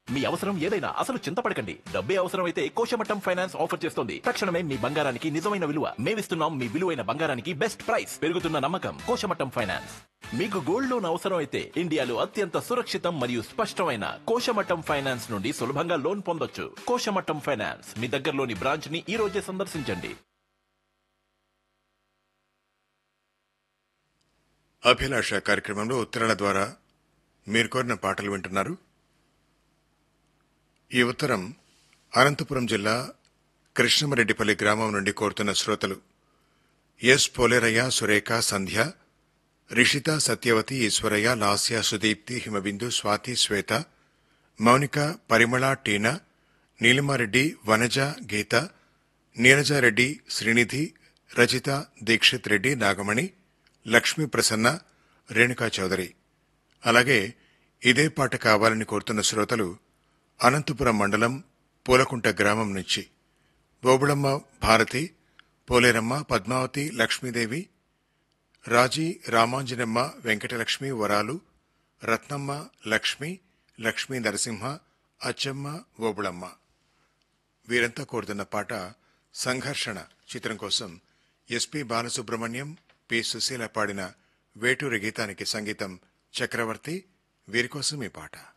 మీ అవసరం ఏదైనా అసలు చింతపడకండి డబ్బే అవసరం అయితే కోశమట్టం ఫైనాన్స్ ఆఫర్ చేస్తోంది తక్షణమే మీ బంగారానికి నిజమైన విలువ మేమిస్తున్నాం మీ విలువైన బంగారానికి బెస్ట్ ప్రైస్ పెరుగుతున్న నమ్మకం కోశమట్టం ఫైనాన్స్ మీకు గోల్డ్ లోన్ అవసరం అయితే ఇండియాలో అత్యంత సురక్షితం మరియు స్పష్టమైన కోశమట్టం ఫైనాన్స్ నుండి సులభంగా లోన్ పొందొచ్చు కోశమట్టం ఫైనాన్స్ మీ దగ్గరలోని బ్రాంచ్ ని ఈ రోజే సందర్శించండి అభిలాష కార్యక్రమంలో ఉత్తరాల ద్వారా మీరు కోరిన పాటలు వింటున్నారు ఈ ఉత్తరం అనంతపురం జిల్లా కృష్ణమరెడ్డిపల్లి గ్రామం నుండి కోరుతున్న శ్రోతలు ఎస్ పోలేరయ్య సురేఖ సంధ్య రిషిత సత్యవతి ఈశ్వరయ్య లాస్య సుదీప్తి హిమబిందు స్వాతి శ్వేత మౌనిక పరిమళ టీనా నీలిమారెడ్డి వనజ గీత నీరజారెడ్డి శ్రీనిధి రచిత దీక్షిత్ రెడ్డి నాగమణి లక్ష్మీ ప్రసన్న రేణుకా చౌదరి అలాగే ఇదే పాట కావాలని కోరుతున్న శ్రోతలు అనంతపురం మండలం పూలకుంట గ్రామం నుంచి బోబుళమ్మ భారతి పోలేరమ్మ పద్మావతి లక్ష్మీదేవి రాజీ రామాంజనమ్మ వెంకటలక్ష్మి వరాలు రత్నమ్మ లక్ష్మి లక్ష్మీ నరసింహ అచ్చమ్మ ఓబుళమ్మ వీరంతా కోరుతున్న పాట సంఘర్షణ చిత్రం కోసం ఎస్పి బాలసుబ్రహ్మణ్యం పి సుశీల పాడిన వేటూరి గీతానికి సంగీతం చక్రవర్తి వీరి కోసం ఈ పాట